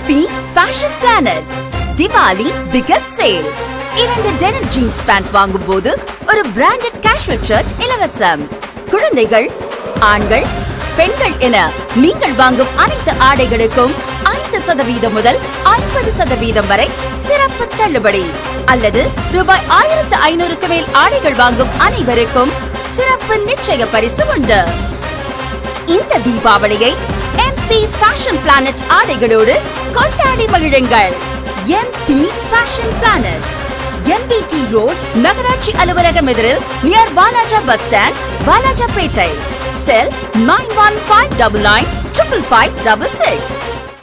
MP fashion planet Diwali biggest sale இரண்டு denim jeans pant வாங்கும் போது ஒரு பிராண்டட் கேஷுவல் ஷர்ட் இலவசம் குழந்தைகள் ஆண்கள் பெண்கள் என நீங்கள் வாங்கும் அனைத்து ஆடைகளுக்கும் ஐந்து சதவீதம் முதல் ஐம்பது சதவீதம் வரை சிறப்பு தள்ளுபடி அல்லது ரூபாய் ஆயிரத்து ஐநூறுக்கு மேல் ஆடைகள் வாங்கும் அனைவருக்கும் சிறப்பு நிச்சய பரிசு உண்டு இந்த தீபாவளியை எம்பி ஃபேஷன் பிளானட் ஆடைகளோடு கொண்டாடி மகிழுங்கள் MP fashion planet MBT road நகராட்சி அலுவலகம் எதிரில் near Walaja bus stand Walajapet cell nine one five double nine triple five double six